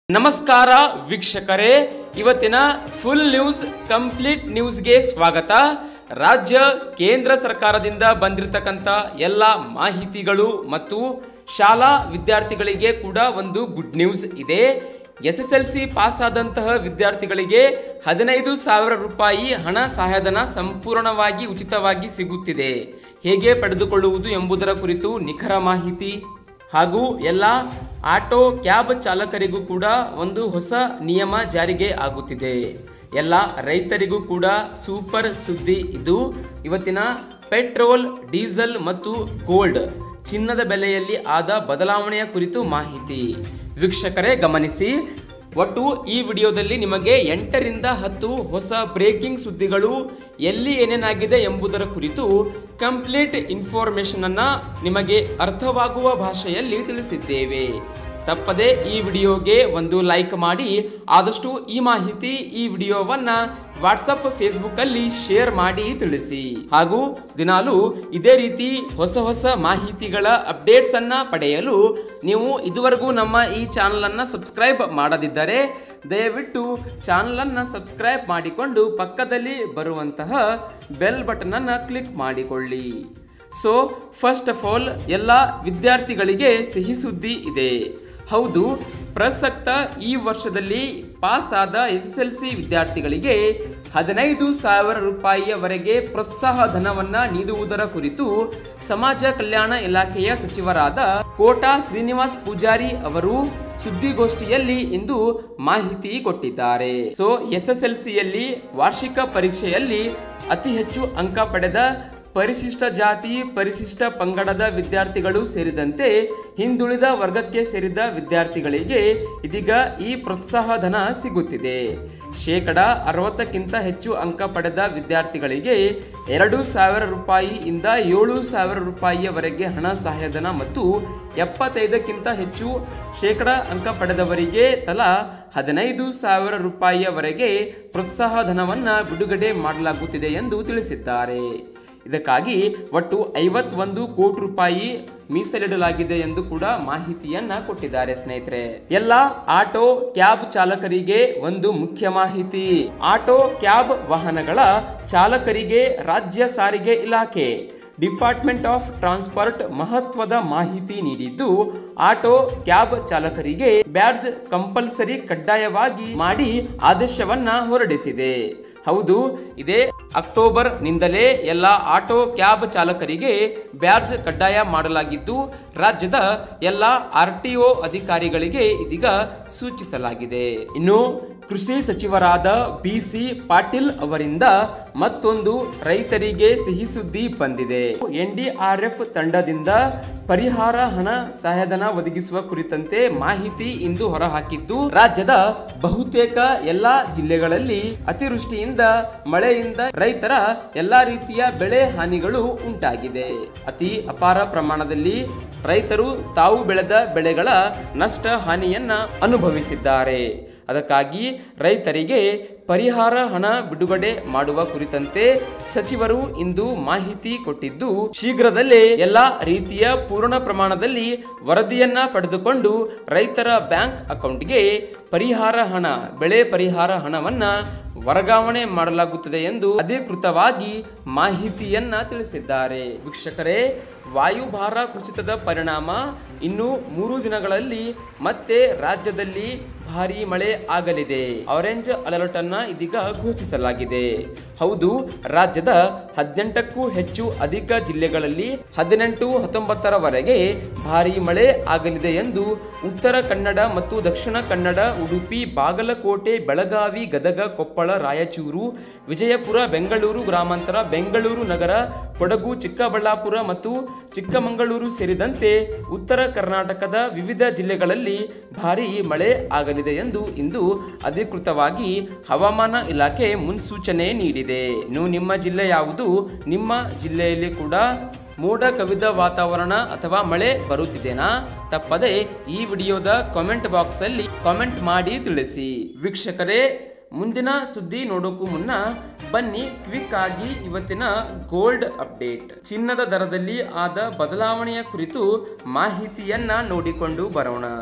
ನಮಸ್ಕಾರ ವೀಕ್ಷಕರೇ ಇವತ್ತಿನ ಫುಲ್ ನ್ಯೂಸ್ ಕಂಪ್ಲೀಟ್ ನ್ಯೂಸ್ಗೆ ಸ್ವಾಗತ ರಾಜ್ಯ ಕೇಂದ್ರ ಸರ್ಕಾರದಿಂದ ಬಂದಿರತಕ್ಕಂಥ ಎಲ್ಲ ಮಾಹಿತಿಗಳು ಮತ್ತು ಶಾಲಾ ವಿದ್ಯಾರ್ಥಿಗಳಿಗೆ ಕೂಡ ಒಂದು ಗುಡ್ ನ್ಯೂಸ್ ಇದೆ S S L C pass ಆದಂತಹ ವಿದ್ಯಾರ್ಥಿಗಳಿಗೆ ಹದಿನೈದು ಸಾವಿರ ರೂಪಾಯಿ ಹಣ ಸಹಾಯಧನ ಸಂಪೂರ್ಣವಾಗಿ ಉಚಿತವಾಗಿ ಸಿಗುತ್ತಿದೆ ಹೇಗೆ ಪಡೆದುಕೊಳ್ಳುವುದು ಎಂಬುದರ ಕುರಿತು ನಿಖರ ಮಾಹಿತಿ ಹಾಗೂ ಎಲ್ಲ ಆಟೋ ಕ್ಯಾಬ್ ಚಾಲಕರಿಗೂ ಕೂಡ ಒಂದು ಹೊಸ ನಿಯಮ ಜಾರಿಗೆ ಆಗುತ್ತಿದೆ ಎಲ್ಲ ರೈತರಿಗೂ ಕೂಡ ಸೂಪರ್ ಸುದ್ದಿ ಇದು ಇವತ್ತಿನ ಪೆಟ್ರೋಲ್ ಡೀಸೆಲ್ ಮತ್ತು ಗೋಲ್ಡ್ ಚಿನ್ನದ ಬೆಲೆಯಲ್ಲಿ ಆದ ಬದಲಾವಣೆಯ ಕುರಿತು ಮಾಹಿತಿ ವೀಕ್ಷಕರೇ ಗಮನಿಸಿ ಒಟ್ಟು ಈ ವಿಡಿಯೋದಲ್ಲಿ ನಿಮಗೆ ಎಂಟರಿಂದ ಹತ್ತು ಹೊಸ ಬ್ರೇಕಿಂಗ್ ಸುದ್ದಿಗಳು ಎಲ್ಲಿ ಏನೇನಾಗಿದೆ ಎಂಬುದರ ಕುರಿತು ಕಂಪ್ಲೀಟ್ ಇನ್ಫಾರ್ಮೇಶನ್ ಅನ್ನ ನಿಮಗೆ ಅರ್ಥವಾಗುವ ಭಾಷೆಯಲ್ಲಿ ತಿಳಿಸಿದ್ದೇವೆ ತಪ್ಪದೆ ಈ ವಿಡಿಯೋಗೆ ಒಂದು ಲೈಕ್ ಮಾಡಿ ಆದಷ್ಟು ಈ ಮಾಹಿತಿ ಈ ವಿಡಿಯೋವನ್ನ ವಾಟ್ಸಪ್ ಫೇಸ್ಬುಕ್ ಅಲ್ಲಿ ಶೇರ್ ಮಾಡಿ ತಿಳಿಸಿ ಹಾಗೂ ದಿನಾಲು ಇದೇ ರೀತಿ ಹೊಸ ಹೊಸ ಮಾಹಿತಿಗಳ ಅಪ್ಡೇಟ್ಸ್ ಅನ್ನ ಪಡೆಯಲು ನೀವು ಇದುವರೆಗೂ ನಮ್ಮ ಈ ಚಾನಲ್ ಅನ್ನ ಸಬ್ಸ್ಕ್ರೈಬ್ ಮಾಡದಿದ್ದರೆ ದಯವಿಟ್ಟು ಚಾನಲ್ ಅನ್ನ ಸಬ್ಸ್ಕ್ರೈಬ್ ಮಾಡಿಕೊಂಡು ಪಕ್ಕದಲ್ಲಿ ಬರುವಂತಹ ಬೆಲ್ ಬಟನ್ ಅನ್ನ ಕ್ಲಿಕ್ ಮಾಡಿಕೊಳ್ಳಿ ಸೊ ಫಸ್ಟ್ ಆಫ್ ಆಲ್ ಎಲ್ಲ ವಿದ್ಯಾರ್ಥಿಗಳಿಗೆ ಸಿಹಿ ಸುದ್ದಿ ಇದೆ ಹೌದು ಪ್ರಸಕ್ತ ಈ ವರ್ಷದಲ್ಲಿ ಪಾಸ್ ಆದ ಎಸ್ ಎಸ್ ಎಲ್ ಸಿ ವಿದ್ಯಾರ್ಥಿಗಳಿಗೆ ಹದಿನೈದು ಸಾವಿರ ರೂಪಾಯಿಯವರೆಗೆ ಪ್ರೋತ್ಸಾಹ ಧನವನ್ನ ನೀಡುವುದರ ಕುರಿತು ಸಮಾಜ ಕಲ್ಯಾಣ ಇಲಾಖೆಯ ಸಚಿವರಾದ ಕೋಟಾ ಶ್ರೀನಿವಾಸ್ ಪೂಜಾರಿ ಅವರು ಸುದ್ದಿಗೋಷ್ಠಿಯಲ್ಲಿ ಇಂದು ಮಾಹಿತಿ ಕೊಟ್ಟಿದ್ದಾರೆ ಸೊ ಎಸ್ ಎಸ್ ಎಲ್ ಸಿಯಲ್ಲಿ ವಾರ್ಷಿಕ ಪರೀಕ್ಷೆಯಲ್ಲಿ ಅತಿ ಹೆಚ್ಚು ಅಂಕ ಪಡೆದ ಪರಿಶಿಷ್ಟ ಜಾತಿ ಪರಿಶಿಷ್ಟ ಪಂಗಡದ ವಿದ್ಯಾರ್ಥಿಗಳು ಸೇರಿದಂತೆ ಹಿಂದುಳಿದ ವರ್ಗಕ್ಕೆ ಸೇರಿದ ವಿದ್ಯಾರ್ಥಿಗಳಿಗೆ ಇದೀಗ ಈ ಪ್ರೋತ್ಸಾಹ ಧನ ಸಿಗುತ್ತಿದೆ ಶೇಕಡ ಅರವತ್ತಕ್ಕಿಂತ ಹೆಚ್ಚು ಅಂಕ ಪಡೆದ ವಿದ್ಯಾರ್ಥಿಗಳಿಗೆ ಎರಡು ಸಾವಿರ ರೂಪಾಯಿಯಿಂದ ಏಳು ಸಾವಿರ ರೂಪಾಯಿಯವರೆಗೆ ಹಣ ಸಹಾಯಧನ ಮತ್ತು ಎಪ್ಪತ್ತೈದಕ್ಕಿಂತ ಹೆಚ್ಚು ಶೇಕಡ ಅಂಕ ಪಡೆದವರಿಗೆ ತಲಾ ಹದಿನೈದು ಸಾವಿರ ರೂಪಾಯಿಯವರೆಗೆ ಪ್ರೋತ್ಸಾಹ ಧನವನ್ನು ಬಿಡುಗಡೆ ಮಾಡಲಾಗುತ್ತಿದೆ ಎಂದು ತಿಳಿಸಿದ್ದಾರೆ ಇದಕ್ಕಾಗಿ ಒಟ್ಟು ಐವತ್ತೊಂದು ಕೋಟಿ ರೂಪಾಯಿ ಮೀಸಲಿಡಲಾಗಿದೆ ಎಂದು ಕೂಡ ಮಾಹಿತಿಯನ್ನ ಕೊಟ್ಟಿದ್ದಾರೆ ಸ್ನೇಹಿತರೆ ಎಲ್ಲ ಆಟೋ ಕ್ಯಾಬ್ ಚಾಲಕರಿಗೆ ಒಂದು ಮುಖ್ಯ ಮಾಹಿತಿ ಆಟೋ ಕ್ಯಾಬ್ ವಾಹನಗಳ ಚಾಲಕರಿಗೆ ರಾಜ್ಯ ಸಾರಿಗೆ ಇಲಾಖೆ ಡಿಪಾರ್ಟ್ಮೆಂಟ್ ಆಫ್ ಟ್ರಾನ್ಸ್ಪೋರ್ಟ್ ಮಹತ್ವದ ಮಾಹಿತಿ ನೀಡಿದ್ದು ಆಟೋ ಕ್ಯಾಬ್ ಚಾಲಕರಿಗೆ ಬ್ಯಾಡ್ಜ್ ಕಂಪಲ್ಸರಿ ಕಡ್ಡಾಯವಾಗಿ ಮಾಡಿ ಆದೇಶವನ್ನ ಹೊರಡಿಸಿದೆ ಹೌದು ಇದೇ ಅಕ್ಟೋಬರ್ ನಿಂದಲೇ ಎಲ್ಲ ಆಟೋ ಕ್ಯಾಬ್ ಚಾಲಕರಿಗೆ ಬ್ಯಾಡ್ಜ್ ಕಡ್ಡಾಯ ಮಾಡಲಾಗಿದ್ದು ರಾಜ್ಯದ ಎಲ್ಲ ಆರ್ ಟಿ ಒ ಅಧಿಕಾರಿಗಳಿಗೆ ಇದೀಗ ಸೂಚಿಸಲಾಗಿದೆ ಇನ್ನು ಕೃಷಿ ಸಚಿವರಾದ ಬಿ ಸಿ ಪಾಟೀಲ್ ಅವರಿಂದ ಮತ್ತೊಂದು ರೈತರಿಗೆ ಸಿಹಿ ಸುದ್ದಿ ಬಂದಿದೆ ಎನ್ಡಿಆರ್ಎಫ್ ತಂಡದಿಂದ ಪರಿಹಾರ ಹಣ ಸಹಾಯಧನ ಒದಗಿಸುವ ಕುರಿತಂತೆ ಮಾಹಿತಿ ಇಂದು ಹೊರಹಾಕಿದ್ದು ರಾಜ್ಯದ ಬಹುತೇಕ ಎಲ್ಲಾ ಜಿಲ್ಲೆಗಳಲ್ಲಿ ಅತಿವೃಷ್ಟಿಯಿಂದ ಮಳೆಯಿಂದ ರೈತರ ಎಲ್ಲಾ ರೀತಿಯ ಬೆಳೆ ಹಾನಿಗಳು ಉಂಟಾಗಿದೆ ಅತಿ ಅಪಾರ ಪ್ರಮಾಣದಲ್ಲಿ ರೈತರು ತಾವು ಬೆಳೆದ ಬೆಳೆಗಳ ನಷ್ಟ ಹಾನಿಯನ್ನ ಅನುಭವಿಸಿದ್ದಾರೆ ಅದಕ್ಕಾಗಿ ರೈತರಿಗೆ ಪರಿಹಾರ ಹಣ ಬಿಡುಗಡೆ ಮಾಡುವ ಕುರಿತಂತೆ ಸಚಿವರು ಇಂದು ಮಾಹಿತಿ ಕೊಟ್ಟಿದ್ದು ಶೀಘ್ರದಲ್ಲೇ ಎಲ್ಲಾ ರೀತಿಯ ಪೂರ್ಣ ಪ್ರಮಾಣದಲ್ಲಿ ವರದಿಯನ್ನ ಪಡೆದುಕೊಂಡು ರೈತರ ಬ್ಯಾಂಕ್ ಅಕೌಂಟ್ಗೆ ಪರಿಹಾರ ಹಣ ಬೆಳೆ ಪರಿಹಾರ ಹಣವನ್ನ ವರ್ಗಾವಣೆ ಮಾಡಲಾಗುತ್ತದೆ ಎಂದು ಅಧಿಕೃತವಾಗಿ ಮಾಹಿತಿಯನ್ನ ತಿಳಿಸಿದ್ದಾರೆ ವೀಕ್ಷಕರೇ ವಾಯುಭಾರ ಕುಸಿತದ ಪರಿಣಾಮ ಇನ್ನು ಮೂರು ದಿನಗಳಲ್ಲಿ ಮತ್ತೆ ರಾಜ್ಯದಲ್ಲಿ ಭಾರಿ ಮಳೆ ಆಗಲಿದೆ ಆರೆಂಜ್ ಅಲರ್ಟ್ ಅನ್ನ ಇದೀಗ ಘೋಷಿಸಲಾಗಿದೆ ಹೌದು ರಾಜ್ಯದ ಹದಿನೆಂಟಕ್ಕೂ ಹೆಚ್ಚು ಅಧಿಕ ಜಿಲ್ಲೆಗಳಲ್ಲಿ ಹದಿನೆಂಟು ಹತ್ತೊಂಬತ್ತರವರೆಗೆ ಭಾರಿ ಮಳೆ ಆಗಲಿದೆ ಎಂದು ಉತ್ತರ ಕನ್ನಡ ಮತ್ತು ದಕ್ಷಿಣ ಕನ್ನಡ ಉಡುಪಿ ಬಾಗಲಕೋಟೆ ಬೆಳಗಾವಿ ಗದಗ ಕೊಪ್ಪಳ ರಾಯಚೂರು ವಿಜಯಪುರ ಬೆಂಗಳೂರು ಗ್ರಾಮಾಂತರ ಬೆಂಗಳೂರು ನಗರ ಕೊಡಗು ಚಿಕ್ಕಬಳ್ಳಾಪುರ ಮತ್ತು ಚಿಕ್ಕಮಗಳೂರು ಸೇರಿದಂತೆ ಉತ್ತರ ಕರ್ನಾಟಕದ ವಿವಿಧ ಜಿಲ್ಲೆಗಳಲ್ಲಿ ಭಾರೀ ಮಳೆ ಆಗಲಿದೆ ಎಂದು ಇಂದು ಅಧಿಕೃತವಾಗಿ ಹವಾಮಾನ ಇಲಾಖೆ ಮುನ್ಸೂಚನೆ ನೀಡಿದೆ ಇನ್ನು ನಿಮ್ಮ ಜಿಲ್ಲೆ ಯಾವುದು ನಿಮ್ಮ ಜಿಲ್ಲೆಯಲ್ಲಿ ಕೂಡ ಮೋಡ ಕವಿದ ವಾತಾವರಣ ಅಥವಾ ಮಳೆ ಬರುತ್ತಿದೆನಾ ತಪ್ಪದೆ ಈ ವಿಡಿಯೋದ ಕಾಮೆಂಟ್ ಬಾಕ್ಸ್ ಅಲ್ಲಿ ಕಾಮೆಂಟ್ ಮಾಡಿ ತಿಳಿಸಿ ವೀಕ್ಷಕರೇ ಮುಂದಿನ ಸುದ್ದಿ ನೋಡೋಕ್ಕೂ ಮುನ್ನ ಬನ್ನಿ ಕ್ವಿಕ್ ಆಗಿ ಇವತ್ತಿನ ಗೋಲ್ಡ್ ಅಪ್ಡೇಟ್ ಚಿನ್ನದ ದರದಲ್ಲಿ ಆದ ಬದಲಾವಣೆಯ ಕುರಿತು ಮಾಹಿತಿಯನ್ನ ನೋಡಿಕೊಂಡು ಬರೋಣ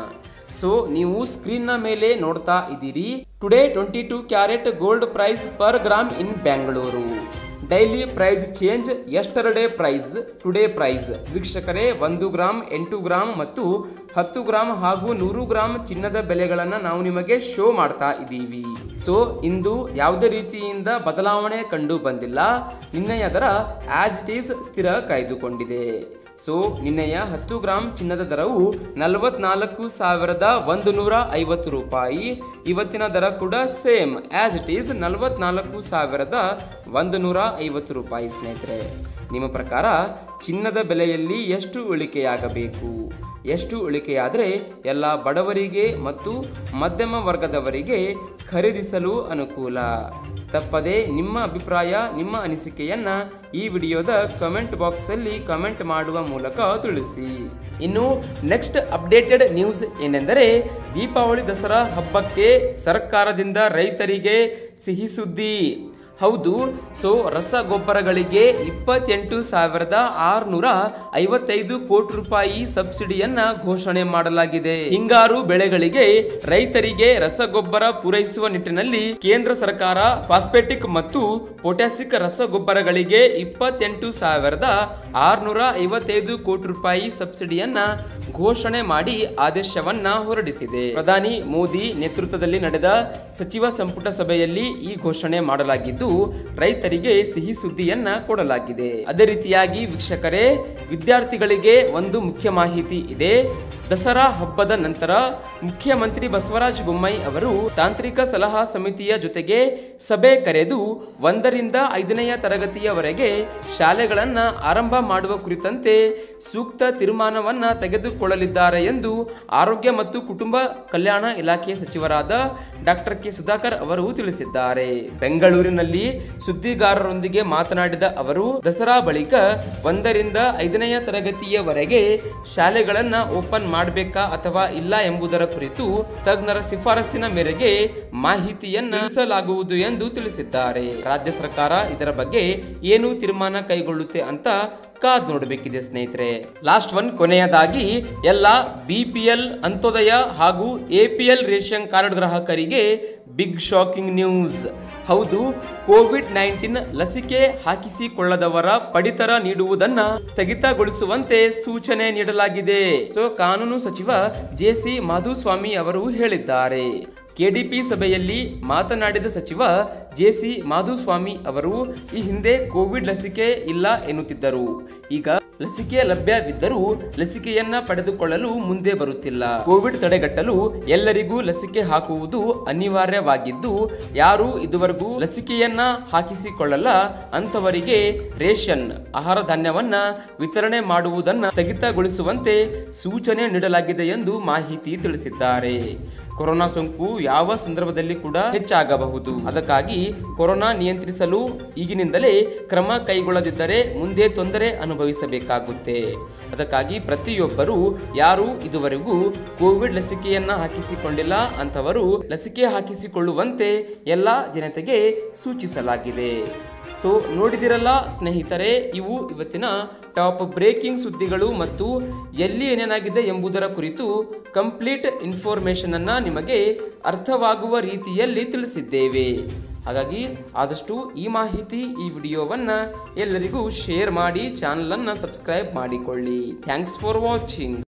ಸೊ ನೀವು ಸ್ಕ್ರೀನ್ನ ಮೇಲೆ ನೋಡ್ತಾ ಇದ್ದೀರಿ today twenty two carat gold price per gram in Bangalore daily price change yesterday price today price ವೀಕ್ಷಕರೇ ಒಂದು ಗ್ರಾಮ್ ಎಂಟು ಗ್ರಾಮ್ ಮತ್ತು ಹತ್ತು ಗ್ರಾಮ್ ಹಾಗೂ ನೂರು ಗ್ರಾಮ್ ಚಿನ್ನದ ಬೆಲೆಗಳನ್ನು ನಾವು ನಿಮಗೆ ಶೋ ಮಾಡ್ತಾ ಇದ್ದೀವಿ ಸೊ ಇಂದು ಯಾವುದೇ ರೀತಿಯಿಂದ ಬದಲಾವಣೆ ಕಂಡು ಬಂದಿಲ್ಲ ನಿನ್ನೆಯ ದರ ಆಸ್ ಇಟ್ ಈಸ್ ಸ್ಥಿರ ಕಾಯ್ದುಕೊಂಡಿದೆ ಸೊ ನಿನ್ನೆಯ ಹತ್ತು ಗ್ರಾಮ್ ಚಿನ್ನದ ದರವು ನಲವತ್ನಾಲ್ಕು ಸಾವಿರದ ಒಂದು ನೂರ ಐವತ್ತು ರೂಪಾಯಿ ಇವತ್ತಿನ ದರ ಕೂಡ ಸೇಮ್ ಆಸ್ ಇಟ್ ಈಸ್ ನಲವತ್ನಾಲ್ಕು ಸಾವಿರದ ಒಂದು ನೂರ ಐವತ್ತು ರೂಪಾಯಿ ಸ್ನೇಹಿತರೆ ನಿಮ್ಮ ಪ್ರಕಾರ ಚಿನ್ನದ ಬೆಲೆಯಲ್ಲಿ ಎಷ್ಟು ಇಳಿಕೆಯಾಗಬೇಕು ಎಷ್ಟು ಇಳಿಕೆಯಾದರೆ ಎಲ್ಲ ಬಡವರಿಗೆ ಮತ್ತು ಮಧ್ಯಮ ವರ್ಗದವರಿಗೆ ಖರೀದಿಸಲು ಅನುಕೂಲ ತಪ್ಪದೆ ನಿಮ್ಮ ಅಭಿಪ್ರಾಯ ನಿಮ್ಮ ಅನಿಸಿಕೆಯನ್ನ ಈ ವಿಡಿಯೋದ ಕಮೆಂಟ್ ಬಾಕ್ಸಲ್ಲಿ ಕಮೆಂಟ್ ಮಾಡುವ ಮೂಲಕ ತಿಳಿಸಿ ಇನ್ನು ನೆಕ್ಸ್ಟ್ ಅಪ್ಡೇಟೆಡ್ ನ್ಯೂಸ್ ಏನೆಂದರೆ ದೀಪಾವಳಿ ದಸರಾ ಹಬ್ಬಕ್ಕೆ ಸರ್ಕಾರದಿಂದ ರೈತರಿಗೆ ಸಿಹಿ ಸುದ್ದಿ ಹೌದು ಸೊ ರಸಗೊಬ್ಬರಗಳಿಗೆ ಇಪ್ಪತ್ತೆಂಟು ಸಾವಿರದ ಆರುನೂರ ಐವತ್ತೈದು ಕೋಟಿ ರೂಪಾಯಿ ಸಬ್ಸಿಡಿಯನ್ನ ಘೋಷಣೆ ಮಾಡಲಾಗಿದೆ ಹಿಂಗಾರು ಬೆಳೆಗಳಿಗೆ ರೈತರಿಗೆ ರಸಗೊಬ್ಬರ ಪೂರೈಸುವ ನಿಟ್ಟಿನಲ್ಲಿ ಕೇಂದ್ರ ಸರ್ಕಾರ ಫಾಸ್ಫೆಟಿಕ್ ಮತ್ತು ಪೊಟ್ಯಾಸಿಕ್ ರಸಗೊಬ್ಬರಗಳಿಗೆ ಇಪ್ಪತ್ತೆಂಟು ಸಾವಿರದ ಆರುನೂರ ಐವತ್ತೈದು ಕೋಟಿ ರೂಪಾಯಿ ಸಬ್ಸಿಡಿಯನ್ನ ಘೋಷಣೆ ಮಾಡಿ ಆದೇಶವನ್ನ ಹೊರಡಿಸಿದೆ ಪ್ರಧಾನಿ ಮೋದಿ ನೇತೃತ್ವದಲ್ಲಿ ನಡೆದ ಸಚಿವ ಸಂಪುಟ ಸಭೆಯಲ್ಲಿ ಈ ಘೋಷಣೆ ಮಾಡಲಾಗಿದ್ದು ರೈತರಿಗೆ ಸಿಹಿ ಸುದ್ದಿಯನ್ನ ಕೊಡಲಾಗಿದೆ ಅದೇ ರೀತಿಯಾಗಿ ವೀಕ್ಷಕರೇ ವಿದ್ಯಾರ್ಥಿಗಳಿಗೆ ಒಂದು ಮುಖ್ಯ ಮಾಹಿತಿ ಇದೆ ದಸರಾ ಹಬ್ಬದ ನಂತರ ಮುಖ್ಯಮಂತ್ರಿ ಬಸವರಾಜ ಬೊಮ್ಮಾಯಿ ಅವರು ತಾಂತ್ರಿಕ ಸಲಹಾ ಸಮಿತಿಯ ಜೊತೆಗೆ ಸಭೆ ಕರೆದು ಒಂದರಿಂದ ಐದನೆಯ ತರಗತಿಯವರೆಗೆ ಶಾಲೆಗಳನ್ನ ಆರಂಭ ಮಾಡುವ ಕುರಿತಂತೆ ಸೂಕ್ತ ತೀರ್ಮಾನವನ್ನ ತೆಗೆದುಕೊಳ್ಳಲಿದ್ದಾರೆ ಎಂದು ಆರೋಗ್ಯ ಮತ್ತು ಕುಟುಂಬ ಕಲ್ಯಾಣ ಇಲಾಖೆ ಸಚಿವರಾದ ಡಾಕ್ಟರ್ ಕೆ ಸುಧಾಕರ್ ಅವರು ತಿಳಿಸಿದ್ದಾರೆ ಬೆಂಗಳೂರಿನಲ್ಲಿ ಸುದ್ದಿಗಾರರೊಂದಿಗೆ ಮಾತನಾಡಿದ ಅವರು ದಸರಾ ಬಳಿಕ ಒಂದರಿಂದ ಐದನೆಯ ತರಗತಿಯವರೆಗೆ ಶಾಲೆಗಳನ್ನ ಓಪನ್ ಮಾಡಬೇಕಾ ಅಥವಾ ಇಲ್ಲ ಎಂಬುದರ ಕುರಿತು ತಜ್ಞರ ಶಿಫಾರಸ್ಸಿನ ಮೇರೆಗೆ ಮಾಹಿತಿಯನ್ನ ತಿಳಿಸಲಾಗುವುದು ಎಂದು ತಿಳಿಸಿದ್ದಾರೆ ರಾಜ್ಯ ಸರ್ಕಾರ ಇದರ ಬಗ್ಗೆ ಏನು ತೀರ್ಮಾನ ಕೈಗೊಳ್ಳುತ್ತೆ ಅಂತ ಕಾದ್ ನೋಡಬೇಕಿದೆ ಸ್ನೇಹಿತರೆ ಲಾಸ್ಟ್ ಒನ್ ಕೊನೆಯದಾಗಿ ಎಲ್ಲ ಬಿ ಪಿ ಎಲ್ ಅಂತ್ಯೋದಯ ಹಾಗೂ A P L ration card ಗ್ರಾಹಕರಿಗೆ ಬಿಗ್ ಶಾಕಿಂಗ್ ನ್ಯೂಸ್ ಹೌದು ಕೋವಿಡ್ ನೈನ್ಟೀನ್ ಲಸಿಕೆ ಹಾಕಿಸಿಕೊಳ್ಳದವರ ಪಡಿತರ ನೀಡುವುದನ್ನ ಸ್ಥಗಿತಗೊಳಿಸುವಂತೆ ಸೂಚನೆ ನೀಡಲಾಗಿದೆ ಸೊ ಕಾನೂನು ಸಚಿವ ಜೆ ಸಿ ಮಾಧುಸ್ವಾಮಿ ಅವರು ಹೇಳಿದ್ದಾರೆ ಕೆಡಿಪಿ ಸಭೆಯಲ್ಲಿ ಮಾತನಾಡಿದ ಸಚಿವ ಜೆ ಸಿ ಮಾಧುಸ್ವಾಮಿ ಅವರು ಈ ಹಿಂದೆ ಕೋವಿಡ್ ಲಸಿಕೆ ಇಲ್ಲ ಎನ್ನುತ್ತಿದ್ದರು ಈಗ ಲಸಿಕೆ ಲಭ್ಯವಿದ್ದರೂ ಲಸಿಕೆಯನ್ನ ಪಡೆದುಕೊಳ್ಳಲು ಮುಂದೆ ಬರುತ್ತಿಲ್ಲ ಕೋವಿಡ್ ತಡೆಗಟ್ಟಲು ಎಲ್ಲರಿಗೂ ಲಸಿಕೆ ಹಾಕುವುದು ಅನಿವಾರ್ಯವಾಗಿದ್ದು ಯಾರು ಇದುವರೆಗೂ ಲಸಿಕೆಯನ್ನ ಹಾಕಿಸಿಕೊಳ್ಳಲ್ಲ ಅಂತವರಿಗೆ ರೇಷನ್ ಆಹಾರ ಧಾನ್ಯವನ್ನ ವಿತರಣೆ ಮಾಡುವುದನ್ನ ಸ್ಥಗಿತಗೊಳಿಸುವಂತೆ ಸೂಚನೆ ನೀಡಲಾಗಿದೆ ಎಂದು ಮಾಹಿತಿ ತಿಳಿಸಿದ್ದಾರೆ ಕೊರೋನಾ ಸೋಂಕು ಯಾವ ಸಂದರ್ಭದಲ್ಲಿ ಕೂಡ ಹೆಚ್ಚಾಗಬಹುದು ಅದಕ್ಕಾಗಿ ಕೊರೋನಾ ನಿಯಂತ್ರಿಸಲು ಈಗಿನಿಂದಲೇ ಕ್ರಮ ಕೈಗೊಳ್ಳದಿದ್ದರೆ ಮುಂದೆ ತೊಂದರೆ ಅನುಭವಿಸಬೇಕಾಗುತ್ತೆ ಅದಕ್ಕಾಗಿ ಪ್ರತಿಯೊಬ್ಬರು ಯಾರು ಇದುವರೆಗೂ ಕೋವಿಡ್ ಲಸಿಕೆಯನ್ನ ಹಾಕಿಸಿಕೊಂಡಿಲ್ಲ ಅಂತವರು ಲಸಿಕೆ ಹಾಕಿಸಿಕೊಳ್ಳುವಂತೆ ಎಲ್ಲ ಜನತೆಗೆ ಸೂಚಿಸಲಾಗಿದೆ ಸೊ ನೋಡಿದಿರಲ್ಲ ಸ್ನೇಹಿತರೆ ಇವು ಇವತ್ತಿನ ಟಾಪ್ ಬ್ರೇಕಿಂಗ್ ಸುದ್ದಿಗಳು ಮತ್ತು ಎಲ್ಲಿ ಏನೇನಾಗಿದೆ ಎಂಬುದರ ಕುರಿತು ಕಂಪ್ಲೀಟ್ ಇನ್ಫಾರ್ಮೇಷನ್ ಅನ್ನ ನಿಮಗೆ ಅರ್ಥವಾಗುವ ರೀತಿಯಲ್ಲಿ ತಿಳಿಸಿದ್ದೇವೆ ಹಾಗಾಗಿ ಆದಷ್ಟು ಈ ಮಾಹಿತಿ ಈ ವಿಡಿಯೋವನ್ನ ಎಲ್ಲರಿಗೂ ಶೇರ್ ಮಾಡಿ ಚಾನಲನ್ನು ಸಬ್ಸ್ಕ್ರೈಬ್ ಮಾಡಿಕೊಳ್ಳಿ ಥ್ಯಾಂಕ್ಸ್ ಫಾರ್ ವಾಚಿಂಗ್